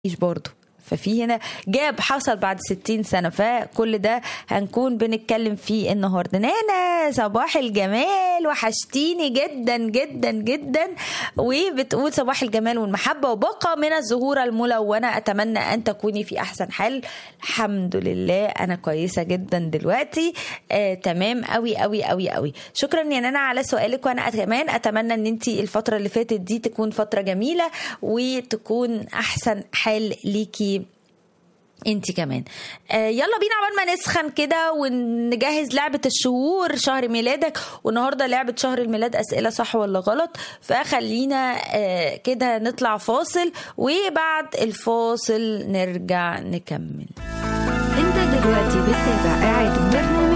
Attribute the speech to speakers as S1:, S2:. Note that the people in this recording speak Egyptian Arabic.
S1: برضه ففي هنا جاب حصل بعد 60 سنة فكل ده هنكون بنتكلم فيه النهاردة نانا صباح الجمال وحشتيني جدا جدا جدا وبتقول صباح الجمال والمحبة وبقى من الزهورة الملونة أتمنى أن تكوني في أحسن حال الحمد لله أنا كويسة جدا دلوقتي آه تمام قوي قوي قوي قوي شكرا يا نانا على سؤالك وأنا كمان أتمنى أن انت الفترة اللي فاتت دي تكون فترة جميلة وتكون أحسن حال ليكي انت كمان آه يلا بينا عبال ما نسخن كده ونجهز لعبة الشهور شهر ميلادك والنهاردة لعبة شهر الميلاد أسئلة صح ولا غلط فخلينا آه كده نطلع فاصل وبعد الفاصل نرجع نكمل
S2: انت دلوقتي بتتابع إعادة برنامج